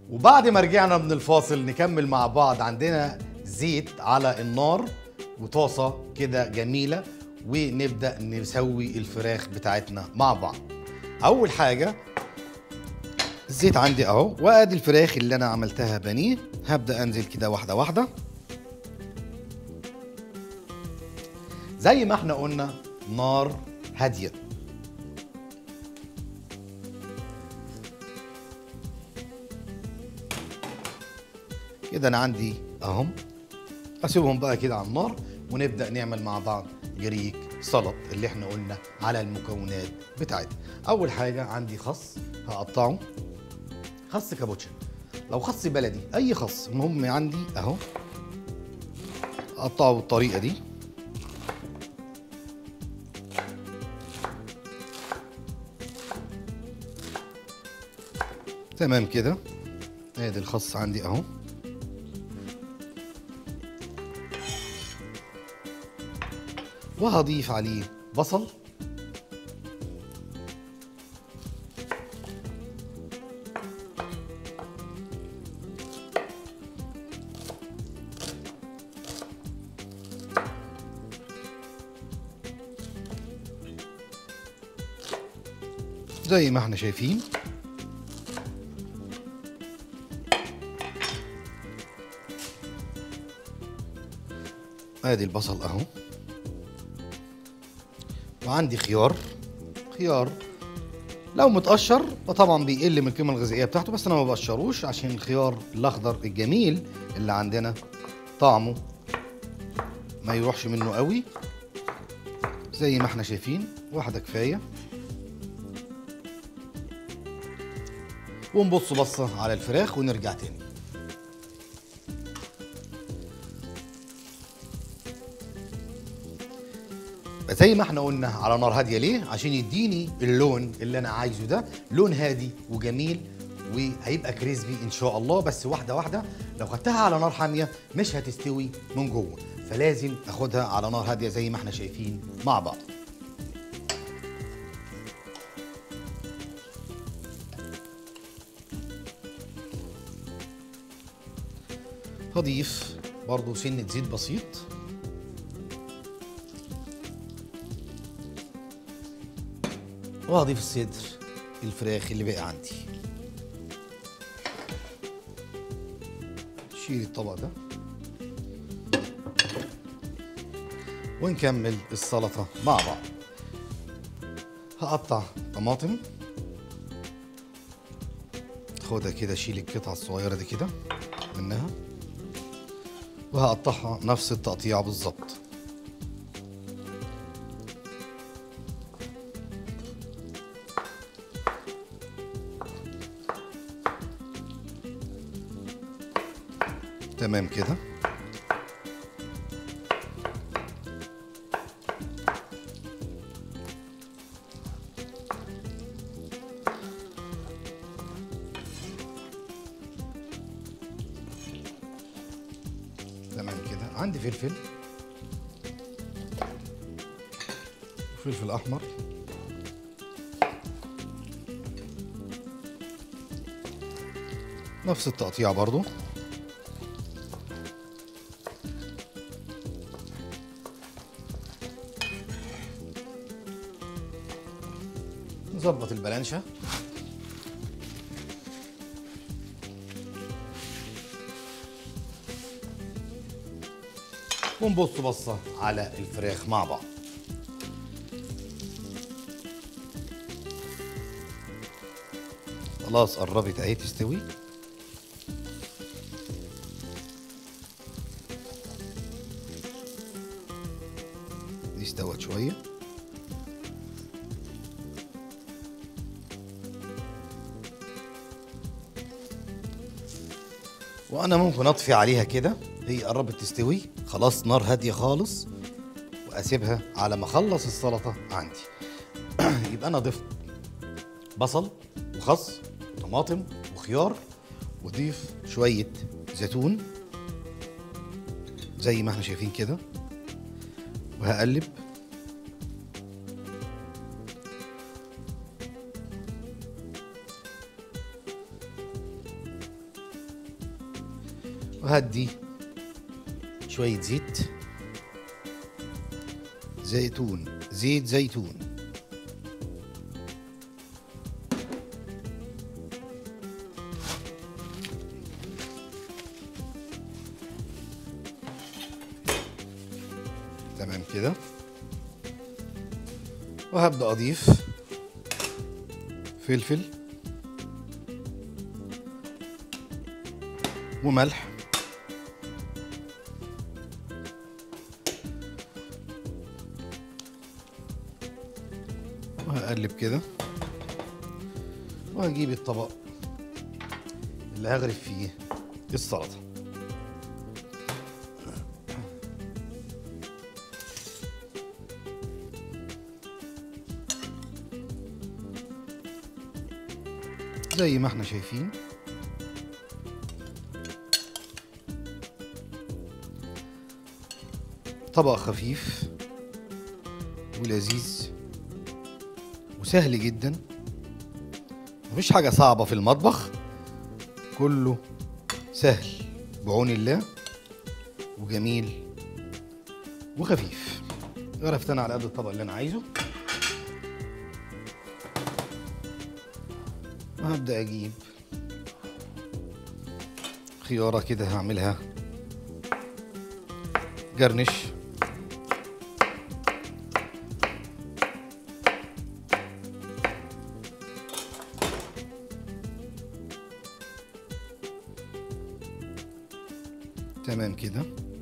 وبعد ما رجعنا من الفاصل نكمل مع بعض عندنا زيت على النار وطاسة كده جميلة ونبدأ نسوي الفراخ بتاعتنا مع بعض أول حاجة الزيت عندي اهو وادي الفراخ اللي انا عملتها بانيه هبدأ انزل كده واحدة واحدة زي ما احنا قلنا نار هادية كده انا عندي اهم اسيبهم بقى كده على النار ونبدا نعمل مع بعض جريك سلط اللي احنا قلنا على المكونات بتاعتها اول حاجه عندي خس هقطعه خس كابوتشا لو خس بلدي اي خس المهم عندي اهو اقطعه بالطريقه دي تمام كده ادي الخس عندي اهو وهضيف عليه بصل زي ما احنا شايفين ادي البصل اهو وعندي خيار خيار لو متقشر فطبعا بيقل من القيمه الغذائيه بتاعته بس انا ما بقشروش عشان الخيار الاخضر الجميل اللي عندنا طعمه ما يروحش منه قوي زي ما احنا شايفين واحده كفايه ونبص بصه على الفراخ ونرجع تاني زي ما احنا قلنا على نار هاديه ليه عشان يديني اللون اللي انا عايزه ده لون هادي وجميل وهيبقى كريسبي ان شاء الله بس واحده واحده لو خدتها على نار حاميه مش هتستوي من جوه فلازم اخدها على نار هاديه زي ما احنا شايفين مع بعض هضيف برضو سنة زيت بسيط وهضيف الصدر الفراخ اللي باقي عندي شيل الطبق ده ونكمل السلطة مع بعض هقطع طماطم خدها كده شيل القطعة الصغيرة دي كده منها وهقطعها نفس التقطيع بالظبط تمام كده تمام كده عندي فلفل وفلفل احمر نفس التقطيع برضو نظبط البلانشة ونبص بصة على الفراخ مع بعض خلاص قربت اهي تستوي دي استوت شويه وانا ممكن اطفي عليها كده هي قربت تستوي خلاص نار هاديه خالص واسيبها على ما اخلص السلطه عندي يبقى انا ضفت بصل وخس وطماطم وخيار وضيف شويه زيتون زي ما احنا شايفين كده وهقلب وهدي شوية زيت زيتون زيت زيتون تمام كده وهبدأ أضيف فلفل وملح وهقلب كده وهجيب الطبق اللي هغرف فيه السلطه زي ما احنا شايفين طبق خفيف ولذيذ وسهل جدا مفيش حاجة صعبة في المطبخ كله سهل بعون الله وجميل وخفيف غرفت انا على قد الطبق اللي انا عايزه وهبدأ اجيب خيارة كده هعملها جرنش تمام كده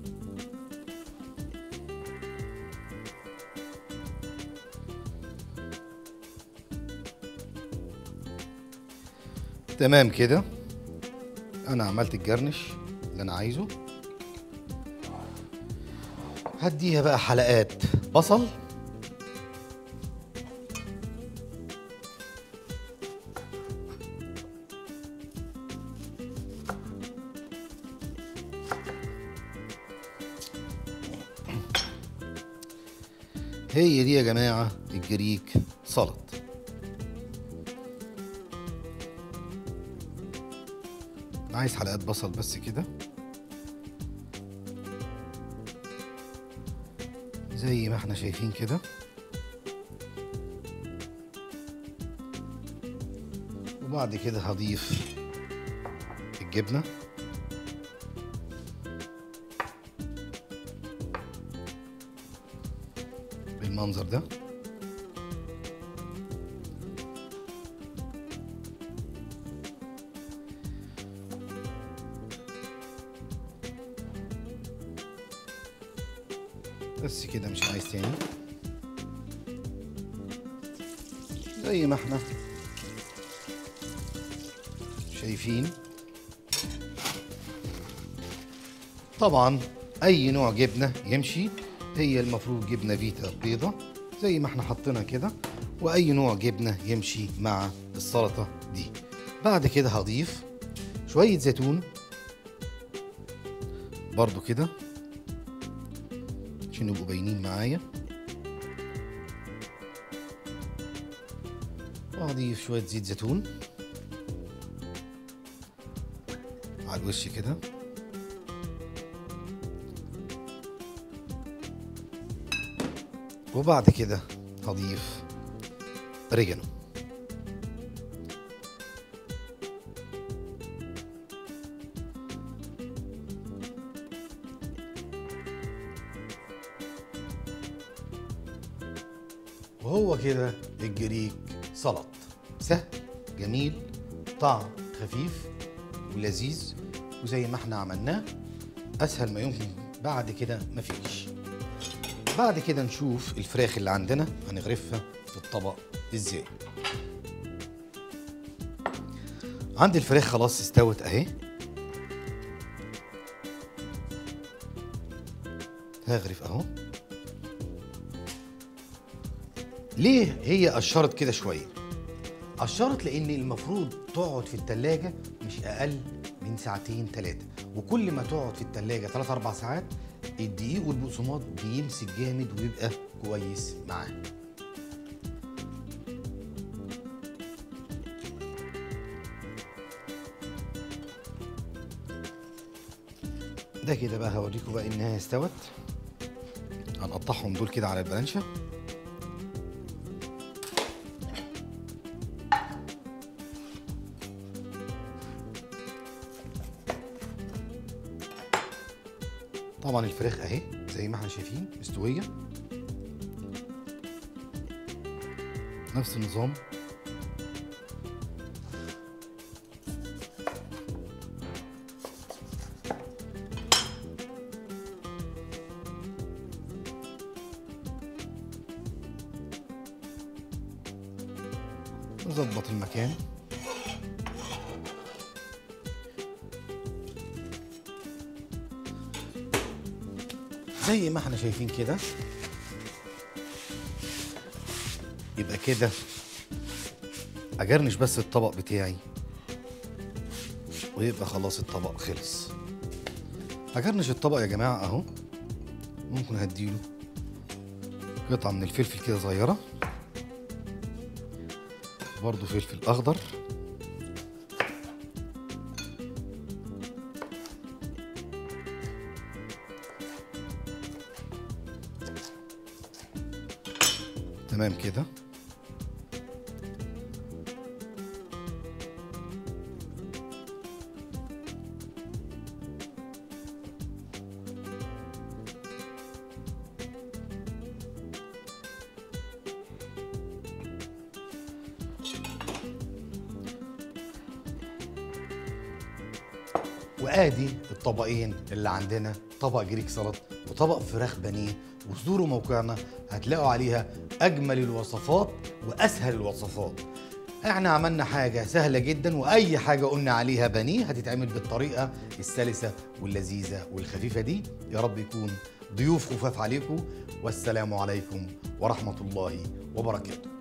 تمام كده انا عملت الجرنش اللي انا عايزه هديها بقى حلقات بصل هي دي يا جماعة الجريك سلط أنا عايز حلقات بصل بس كده زي ما احنا شايفين كده وبعد كده هضيف الجبنة بالمنظر ده بس كده مش عايز تاني زي ما احنا شايفين طبعا اي نوع جبنه يمشي هي المفروض جبنه فيتا بيضه زي ما احنا حطينا كده واي نوع جبنه يمشي مع السلطه دي بعد كده هضيف شويه زيتون برضو كده عشان يبقوا باينين معايا وهضيف شويه زيت زيتون على الوش كده وبعد كده هضيف ريجانو وهو كده الجريك سلط سهل جميل طعم خفيف ولذيذ وزي ما احنا عملناه اسهل ما يمكن بعد كده مفيش بعد كده نشوف الفراخ اللي عندنا هنغرفها في الطبق ازاي عندي الفراخ خلاص استوت اهي هغرف اهو ليه هي قشرت كده شويه قشرت لان المفروض تقعد في التلاجة مش اقل من ساعتين ثلاثه وكل ما تقعد في التلاجة 3 4 ساعات الدقيق والبقسماط بيمسك جامد ويبقى كويس معاه ده كده بقى هوريكم بقى انها استوت هنقطعهم دول كده على البلانشه طبعا الفراخ اهي زي ما احنا شايفين مستويه نفس النظام نظبط المكان زي ما احنا شايفين كده يبقى كده اجرنش بس الطبق بتاعي ويبقى خلاص الطبق خلص اجرنش الطبق يا جماعه اهو ممكن هديله قطعه من الفلفل كده صغيره برضو فلفل اخضر تمام كده وادي الطبقين اللي عندنا طبق جريك سلطه وطبق فراخ بانيه وصدوروا موقعنا هتلاقوا عليها اجمل الوصفات واسهل الوصفات احنا عملنا حاجة سهلة جدا واي حاجة قلنا عليها بانيه هتتعمل بالطريقة السلسة واللذيذة والخفيفة دي يا رب يكون ضيوف خفاف عليكم والسلام عليكم ورحمة الله وبركاته